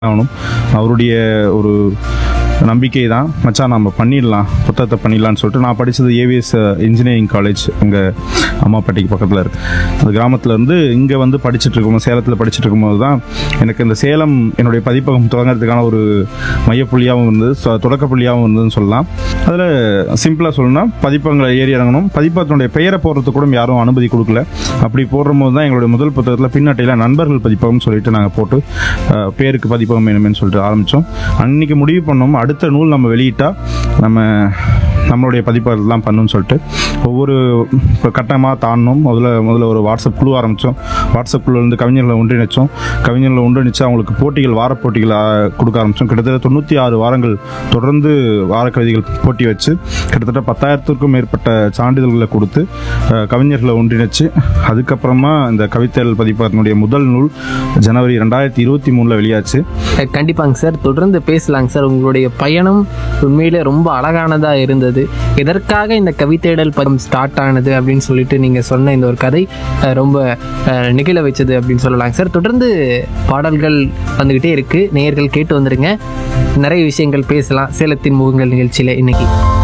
ஆகணும் அவருடைய ஒரு நம்பிக்கை தான் மச்சான் நம்ம பண்ணிடலாம் புத்தகத்தை பண்ணிடலாம்னு சொல்லிட்டு நான் படித்தது ஏவிஎஸ் இன்ஜினியரிங் காலேஜ் அங்கே அம்மாப்பேட்டைக்கு பக்கத்தில் இருக்கு அந்த கிராமத்துல இருந்து இங்கே வந்து படிச்சுட்டு இருக்கும்போது சேலத்தில் படிச்சுட்டு இருக்கும்போது தான் எனக்கு இந்த சேலம் என்னுடைய பதிப்பகம் தொடங்குறதுக்கான ஒரு மையப்புள்ளியாகவும் இருந்தது சொ- தொடக்க புள்ளியாகவும் இருந்ததுன்னு சொல்லலாம் அதில் சிம்பிளாக சொல்லணும்னா பதிப்பகங்களை ஏறி இறங்கணும் பதிப்பகத்தினுடைய பெயரை போடுறதுக்கு கூட யாரும் அனுமதி கொடுக்கல அப்படி போடும்போது தான் எங்களுடைய முதல் புத்தகத்தில் பின்னட்டையில் நண்பர்கள் பதிப்பகம் சொல்லிட்டு நாங்கள் போட்டு அஹ், பேருக்கு பதிப்பகம் வேணுமேனு சொல்லிட்டு ஆரம்பித்தோம் அன்னைக்கு முடிவு பண்ணோம் அடுத்த நூல் நம்ம வெளியிட்டா நம்ம நம்மளுடைய பதிப்பகத்தான் பண்ணணும்னு சொல்லிட்டு ஒவ்வொரு இப்போ கட்டமாக தாண்டணும் முதல்ல முதல்ல ஒரு வாட்ஸ்அப் குழு ஆரம்பித்தோம் வாட்ஸ்அப் குழுலேருந்து கவிஞர்களை ஒன்றிணைச்சோம் கவிஞர்களை ஒன்றிணைச்சு அவங்களுக்கு போட்டிகள் வார போட்டிகள் ஆ, கொடுக்க ஆரம்பித்தோம் கிட்டத்தட்ட தொண்ணூற்றி ஆறு வாரங்கள் தொடர்ந்து வார கவிதைகள் போட்டி வச்சு கிட்டத்தட்ட பத்தாயிரத்திற்கும் மேற்பட்ட சான்றிதழ்களை கொடுத்து அஹ், கவிஞர்களை ஒன்றிணைச்சு அதுக்கப்புறமா இந்த கவிதைகள் பதிப்பகத்தினுடைய முதல் நூல் ஜனவரி ரெண்டாயிரத்தி இருபத்தி மூணில் வெளியாச்சு அஹ் கண்டிப்பாங்க சார் தொடர்ந்து பேசலாங்க சார் உங்களுடைய பயணம் உண்மையிலே ரொம்ப அழகானதா இருந்தது எதற்காக இந்த கவிதைடல் பதம் ஸ்டார்ட் ஆனது அப்படின்னு சொல்லிட்டு நீங்க சொன்ன இந்த ஒரு கதை அஹ் ரொம்ப அஹ், நிகழ வச்சது அப்படின்னு சொல்லலாங்க சார் தொடர்ந்து பாடல்கள் வந்துகிட்டே இருக்கு நேயர்கள் கேட்டு வந்துருங்க நிறைய விஷயங்கள் பேசலாம் சேலத்தின் முகங்கள் நிகழ்ச்சியில இன்னைக்கு